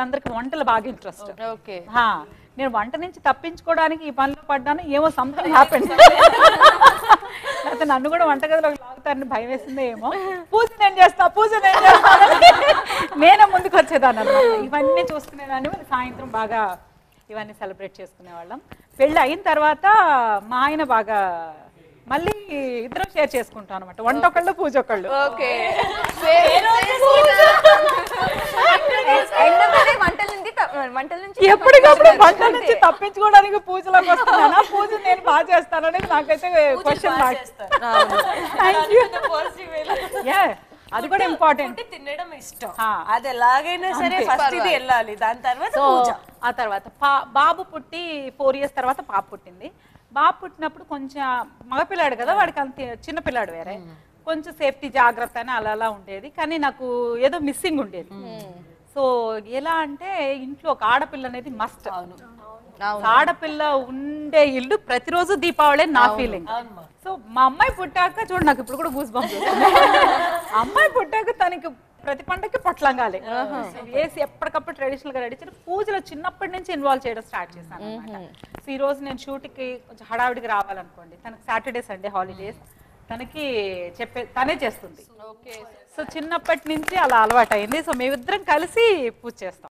వీళ్ళందరికీ వంటలు బాగా ఇంట్రెస్ట్ ఓకే నేను వంట నుంచి తప్పించుకోవడానికి ఈ పనిలో పడ్డాను ఏమో సంథింగ్ హ్యాపెన్ లేకపోతే నన్ను కూడా వంటగదిలోకి లాగుతారని భయం వేసిందే ఏమో పూజ నేను చేస్తా పూజ నేను చేస్తానని నేనే ముందుకు వచ్చేదాన్ని అనమాట ఇవన్నీ చూసుకునేదాన్ని మరి సాయంత్రం బాగా ఇవన్నీ సెలబ్రేట్ చేసుకునేవాళ్ళం పెళ్ళి అయిన తర్వాత మా ఆయన బాగా మళ్ళీ ఇద్దరం షేర్ చేసుకుంటాం అనమాట వంట ఒకళ్ళు పూజ ఒకళ్ళు ఓకే వంటల నుంచి త- వంటల నుంచి ఎప్పటికప్పుడు వంట నుంచి తప్పించుకోవడానికి పూజలోకి వస్తున్నానా పూజ నేను బాగా చేస్తాననేది నాకైతే question mark thank you yeah అది కూడా ఇంపార్టెంట్ అంటే తినడం ఇష్టం ఆ. అది ఎలాగైనా సరే ఫస్ట్ ఇది వెళ్ళాలి దాని తర్వాత సో పూజ ఆ తర్వాత పా- బాబు పుట్టి ఫోర్ ఇయర్స్ తర్వాత పాప పుట్టింది బాబు పుట్టినప్పుడు కొంచెం మగపిల్లాడు కదా వాడికి అంత చిన్న పిల్లాడు వేరే కొంచెం సేఫ్టీ జాగ్రత్త అని అలా అలా ఉండేది కానీ నాకు ఏదో మిస్సింగ్ ఉండేది సో ఎలా అంటే ఇంట్లో ఒక ఆడపిల్ల అనేది మస్ట్ ఆడపిల్ల ఉండే ఇల్లు ప్రతిరోజు దీపావళి నా ఫీలింగ్ సో మా అమ్మాయి పుట్టాక చూడు నాకు ఇప్పుడు కూడా గూస్ బంప్ అమ్మాయి పుట్టాక తనకి ప్రతి పండగకి పొట్లంగాలి వేసి ఎప్పటికప్పుడు ట్రెడిషనల్ గా రెడీ చేసి పూజలో చిన్నప్పటి నుంచి ఇన్వాల్వ్ చేయడం స్టార్ట్ చేశాను అనమాట సో ఈ రోజు నేను షూట్ కి కొంచెం హడావిడికి రావాలనుకోండి తనకి సాటర్డే సండే హాలిడేస్ తనకి చెప్పే తనే చేస్తుంది సో చిన్నప్పటి నుంచి అలా అలవాటు అయింది సో మేమిద్దరం కలిసి పూజ చేస్తాం